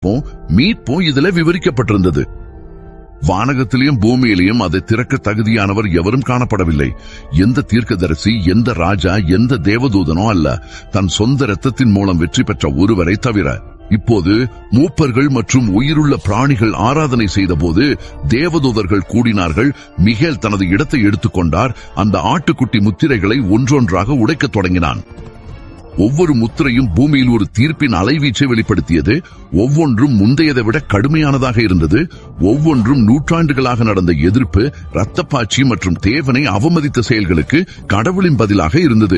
மீட்பும் மீட்பும் இதுல விவரிக்கப்பட்டிருந்தது வானகத்திலையும் பூமியிலையும் அதை திறக்க தகுதியானவர் எவரும் காணப்படவில்லை எந்த தீர்க்கதரிசி எந்த ராஜா எந்த தேவதூதனோ அல்ல தன் சொந்த இரத்தத்தின் மூலம் வெற்றி பெற்ற ஒருவரை தவிர இப்போது மூப்பர்கள் மற்றும் உயிருள்ள பிராணிகள் ஆராதனை செய்தபோது தேவதூதர்கள் கூடினார்கள் மிகேல் தனது இடத்தை எடுத்துக்கொண்டார் அந்த ஆட்டுக்குட்டி முத்திரைகளை ஒன்றொன்றாக உடைக்கத் தொடங்கினான் ஒவ்வொரு முத்திரையும் பூமியில் ஒரு தீர்ப்பின் அலைவீச்சை வெளிப்படுத்தியது ஒவ்வொன்றும் முந்தையதை விட கடுமையானதாக இருந்தது ஒவ்வொன்றும் நூற்றாண்டுகளாக நடந்த எதிர்ப்பு இரத்தப்பாய்ச்சி மற்றும் தேவனை அவமதித்த செயல்களுக்கு கடவுளின் பதிலாக இருந்தது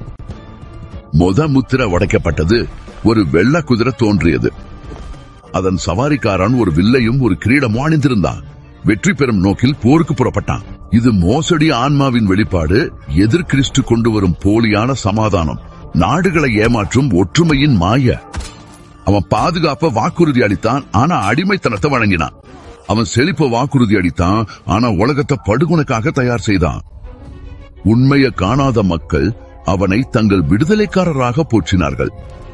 மொத முத்திரை உடைக்கப்பட்டது ஒரு வெள்ள குதிரை தோன்றியது அதன் சவாரிக்காரன் ஒரு வில்லையும் ஒரு கிரீடமும் அணிந்திருந்தான் வெற்றி பெறும் நோக்கில் போருக்கு புறப்பட்டான் இது மோசடி ஆன்மாவின் வெளிப்பாடு எதிர் கிறிஸ்து கொண்டு வரும் போலியான சமாதானம் நாடுகளை ஏமாற்றும் ஒற்றுமையின் மாய அவன் பாதுகாப்ப வாக்குறுதி அளித்தான் ஆனா அடிமைத்தனத்தை வழங்கினான் அவன் செழிப்ப வாக்குறுதி அளித்தான் ஆனா உலகத்தை படுகொனக்காக தயார் செய்தான் உண்மையை காணாத மக்கள் அவனை தங்கள் விடுதலைக்காரராக போற்றினார்கள்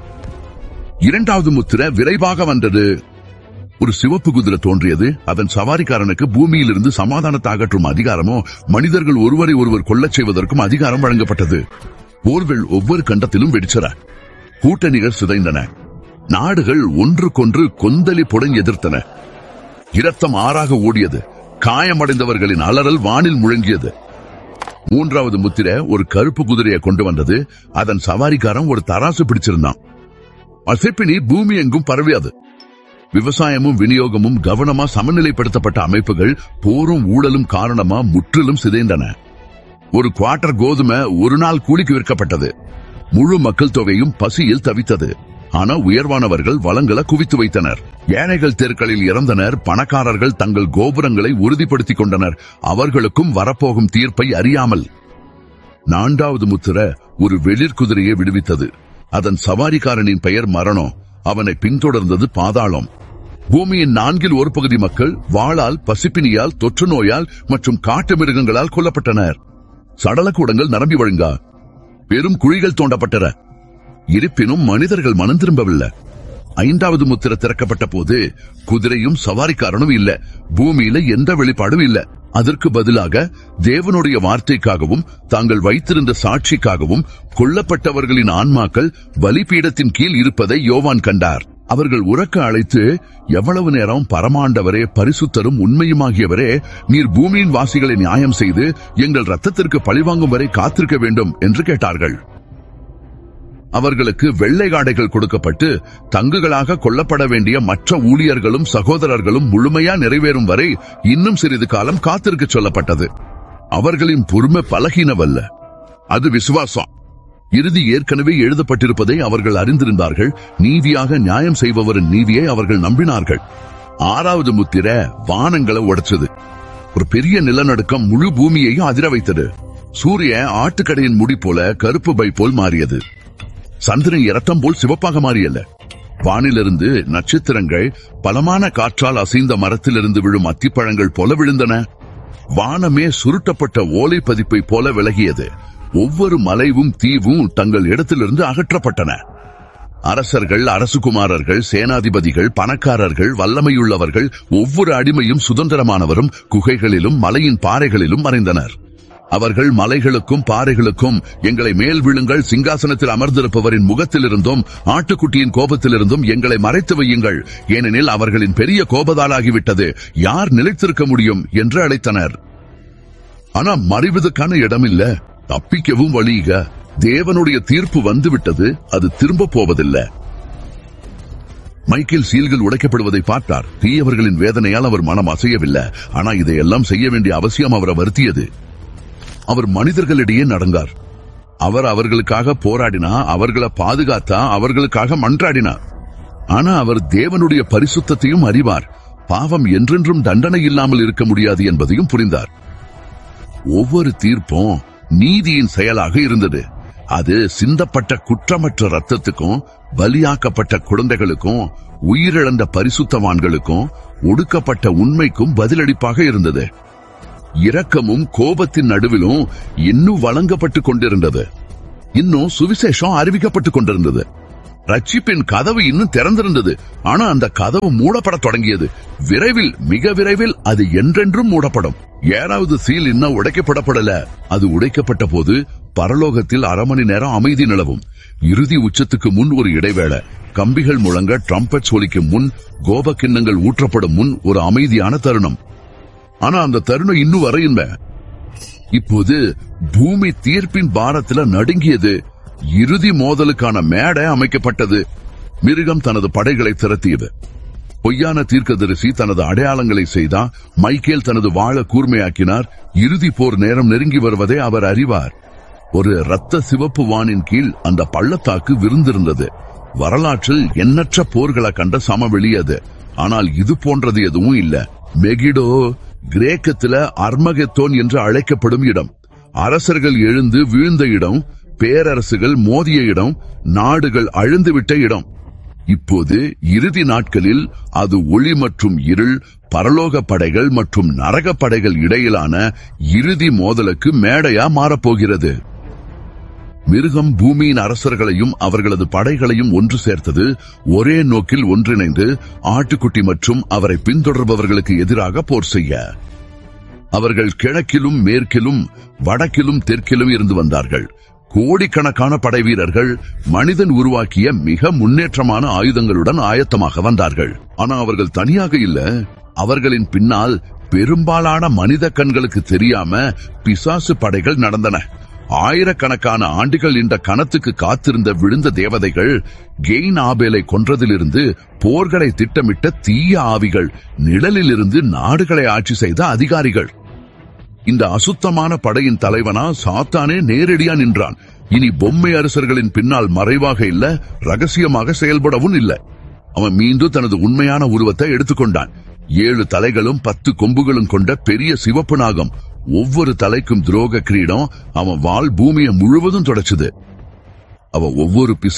இரண்டாவது முத்திரை விரைவாக வந்தது ஒரு சிவப்பு குதிரை தோன்றியது அதன் சவாரிக்காரனுக்கு பூமியிலிருந்து சமாதானத்தை அகற்றும் அதிகாரமோ மனிதர்கள் ஒருவரை ஒருவர் கொல்லச் செய்வதற்கும் அதிகாரம் வழங்கப்பட்டது போர்கள் ஒவ்வொரு கண்டத்திலும் வெடிச்சன கூட்டணிகள் சிதைந்தன நாடுகள் ஒன்றுக்கொன்று கொந்தளிப்புடன் எதிர்த்தன இரத்தம் ஆறாக ஓடியது காயமடைந்தவர்களின் அலறல் வானில் முழங்கியது மூன்றாவது முத்திரை ஒரு கருப்பு குதிரையை கொண்டு வந்தது அதன் சவாரிக்காரன் ஒரு தராசு பிடிச்சிருந்தான் அசைப்பினி பூமி எங்கும் பரவியது விவசாயமும் விநியோகமும் கவனமா சமநிலைப்படுத்தப்பட்ட அமைப்புகள் போரும் ஊழலும் காரணமா முற்றிலும் சிதைந்தன ஒரு குவார்டர் கோதுமை ஒரு நாள் கூலிக்கு விற்கப்பட்டது முழு மக்கள் தொகையும் பசியில் தவித்தது ஆனா உயர்வானவர்கள் வளங்களை குவித்து வைத்தனர் ஏழைகள் தெருக்களில் இறந்தனர் பணக்காரர்கள் தங்கள் கோபுரங்களை உறுதிப்படுத்திக் கொண்டனர் அவர்களுக்கும் வரப்போகும் தீர்ப்பை அறியாமல் நான்காவது முத்திர ஒரு வெளிர் குதிரையை விடுவித்தது அதன் சவாரிக்காரனின் பெயர் மரணம் அவனை பின்தொடர்ந்தது பாதாளம் பூமியின் நான்கில் ஒரு பகுதி மக்கள் வாளால் பசிப்பினியால் தொற்று நோயால் மற்றும் காட்டு மிருகங்களால் கொல்லப்பட்டனர் சடலக்கூடங்கள் நிரம்பி வழுங்கா பெரும் குழிகள் தோண்டப்பட்டன இருப்பினும் மனிதர்கள் மனம் திரும்பவில்லை ஐந்தாவது முத்திரை திறக்கப்பட்ட போது குதிரையும் சவாரிக்காரனும் இல்ல பூமியில எந்த வெளிப்பாடும் இல்ல அதற்கு பதிலாக தேவனுடைய வார்த்தைக்காகவும் தாங்கள் வைத்திருந்த சாட்சிக்காகவும் கொல்லப்பட்டவர்களின் ஆன்மாக்கள் பலிபீடத்தின் கீழ் இருப்பதை யோவான் கண்டார் அவர்கள் உறக்க அழைத்து எவ்வளவு நேரம் பரமாண்டவரே பரிசுத்தரும் உண்மையுமாகியவரே நீர் பூமியின் வாசிகளை நியாயம் செய்து எங்கள் ரத்தத்திற்கு பழிவாங்கும் வரை காத்திருக்க வேண்டும் என்று கேட்டார்கள் அவர்களுக்கு வெள்ளை காடைகள் கொடுக்கப்பட்டு தங்குகளாக கொல்லப்பட வேண்டிய மற்ற ஊழியர்களும் சகோதரர்களும் முழுமையா நிறைவேறும் வரை இன்னும் சிறிது காலம் காத்திருக்க சொல்லப்பட்டது அவர்களின் பொறுமை பலகீனவல்ல அது விசுவாசம் இறுதி ஏற்கனவே எழுதப்பட்டிருப்பதை அவர்கள் அறிந்திருந்தார்கள் நீதியாக நியாயம் செய்பவரின் நீதியை அவர்கள் நம்பினார்கள் ஆறாவது முத்திர வானங்களை உடைச்சது ஒரு பெரிய நிலநடுக்கம் முழு பூமியையும் அதிர வைத்தது சூரியன் ஆட்டுக்கடையின் முடி போல கருப்பு பை போல் மாறியது சந்திரன் இரத்தம் போல் சிவப்பாக மாறியல்ல வானிலிருந்து நட்சத்திரங்கள் பலமான காற்றால் அசைந்த மரத்திலிருந்து விழும் அத்திப்பழங்கள் போல விழுந்தன வானமே சுருட்டப்பட்ட ஓலை பதிப்பை போல விலகியது ஒவ்வொரு மலைவும் தீவும் தங்கள் இடத்திலிருந்து அகற்றப்பட்டன அரசர்கள் அரசுகுமாரர்கள் சேனாதிபதிகள் பணக்காரர்கள் வல்லமையுள்ளவர்கள் ஒவ்வொரு அடிமையும் சுதந்திரமானவரும் குகைகளிலும் மலையின் பாறைகளிலும் மறைந்தனர் அவர்கள் மலைகளுக்கும் பாறைகளுக்கும் எங்களை மேல் விழுங்கள் சிங்காசனத்தில் அமர்ந்திருப்பவரின் முகத்திலிருந்தும் ஆட்டுக்குட்டியின் கோபத்திலிருந்தும் எங்களை மறைத்து வையுங்கள் ஏனெனில் அவர்களின் பெரிய கோபதாலாகிவிட்டது யார் நிலைத்திருக்க முடியும் என்று அழைத்தனர் ஆனா மறைவதற்கான இடமில்ல தப்பிக்கவும் வழிக தேவனுடைய தீர்ப்பு வந்துவிட்டது அது திரும்ப போவதில்லை மைக்கேல் சீல்கள் உடைக்கப்படுவதை பார்த்தார் தீயவர்களின் வேதனையால் அவர் மனம் அசையவில்லை ஆனா இதையெல்லாம் செய்ய வேண்டிய அவசியம் அவரை வருத்தியது அவர் மனிதர்களிடையே நடந்தார் அவர் அவர்களுக்காக போராடினா அவர்களை பாதுகாத்தா அவர்களுக்காக மன்றாடினார் ஆனா அவர் தேவனுடைய பரிசுத்தத்தையும் அறிவார் பாவம் என்றென்றும் தண்டனை இல்லாமல் இருக்க முடியாது என்பதையும் புரிந்தார் ஒவ்வொரு தீர்ப்பும் நீதியின் செயலாக இருந்தது அது சிந்தப்பட்ட குற்றமற்ற ரத்தத்துக்கும் பலியாக்கப்பட்ட குழந்தைகளுக்கும் உயிரிழந்த பரிசுத்தவான்களுக்கும் ஒடுக்கப்பட்ட உண்மைக்கும் பதிலளிப்பாக இருந்தது இரக்கமும் கோபத்தின் நடுவிலும் இன்னும் வழங்கப்பட்டுக் கொண்டிருந்தது இன்னும் சுவிசேஷம் அறிவிக்கப்பட்டுக் கொண்டிருந்தது ரட்சிப்பின் கதவு இன்னும் திறந்திருந்தது ஆனா அந்த கதவு மூடப்படத் தொடங்கியது விரைவில் மிக விரைவில் அது என்றென்றும் மூடப்படும் ஏழாவது சீல் இன்னும் உடைக்கப்படப்படல அது உடைக்கப்பட்ட போது பரலோகத்தில் அரை மணி நேரம் அமைதி நிலவும் இறுதி உச்சத்துக்கு முன் ஒரு இடைவேளை கம்பிகள் முழங்க ட்ரம்பட் ஒலிக்கும் முன் கோப கிண்ணங்கள் ஊற்றப்படும் முன் ஒரு அமைதியான தருணம் ஆனா அந்த தருணம் இன்னும் வரையின்மை இப்போது பூமி தீர்ப்பின் பாரத்துல நடுங்கியது இறுதி மோதலுக்கான மேடை அமைக்கப்பட்டது மிருகம் தனது படைகளை திரட்டியது பொய்யான தீர்க்கதரிசி தனது அடையாளங்களை செய்தா மைக்கேல் தனது வாழ கூர்மையாக்கினார் இறுதி போர் நேரம் நெருங்கி வருவதை அவர் அறிவார் ஒரு இரத்த சிவப்பு வானின் கீழ் அந்த பள்ளத்தாக்கு விருந்திருந்தது வரலாற்றில் எண்ணற்ற போர்களை கண்ட சமவெளி அது ஆனால் இது போன்றது எதுவும் இல்ல மெகிடோ கிரேக்கத்துல அர்மகெத்தோன் என்று அழைக்கப்படும் இடம் அரசர்கள் எழுந்து வீழ்ந்த இடம் பேரரசுகள் மோதிய இடம் நாடுகள் அழிந்துவிட்ட இடம் இப்போது இறுதி நாட்களில் அது ஒளி மற்றும் இருள் பரலோக படைகள் மற்றும் நரக படைகள் இடையிலான இறுதி மோதலுக்கு மேடையா மாறப்போகிறது மிருகம் பூமியின் அரசர்களையும் அவர்களது படைகளையும் ஒன்று சேர்த்தது ஒரே நோக்கில் ஒன்றிணைந்து ஆட்டுக்குட்டி மற்றும் அவரை பின்தொடர்பவர்களுக்கு எதிராக போர் செய்ய அவர்கள் கிழக்கிலும் மேற்கிலும் வடக்கிலும் தெற்கிலும் இருந்து வந்தார்கள் கோடிக்கணக்கான படை வீரர்கள் மனிதன் உருவாக்கிய மிக முன்னேற்றமான ஆயுதங்களுடன் ஆயத்தமாக வந்தார்கள் ஆனா அவர்கள் தனியாக இல்ல அவர்களின் பின்னால் பெரும்பாலான மனித கண்களுக்கு தெரியாம பிசாசு படைகள் நடந்தன ஆயிரக்கணக்கான ஆண்டுகள் இந்த கணத்துக்கு காத்திருந்த விழுந்த தேவதைகள் கெயின் ஆபேலை கொன்றதிலிருந்து போர்களை திட்டமிட்ட தீய ஆவிகள் நிழலிலிருந்து நாடுகளை ஆட்சி செய்த அதிகாரிகள் இந்த அசுத்தமான படையின் தலைவனா சாத்தானே நேரடியா நின்றான் இனி பொம்மை அரசர்களின் பின்னால் மறைவாக இல்ல ரகசியமாக செயல்படவும் இல்ல அவன் மீண்டும் தனது உண்மையான உருவத்தை எடுத்துக்கொண்டான் ஏழு தலைகளும் பத்து கொம்புகளும் கொண்ட பெரிய சிவப்பு நாகம் ஒவ்வொரு தலைக்கும் துரோக கிரீடம் அவன் வாள் பூமியை முழுவதும் தொடச்சுது அவ ஒவ்வொரு பிசா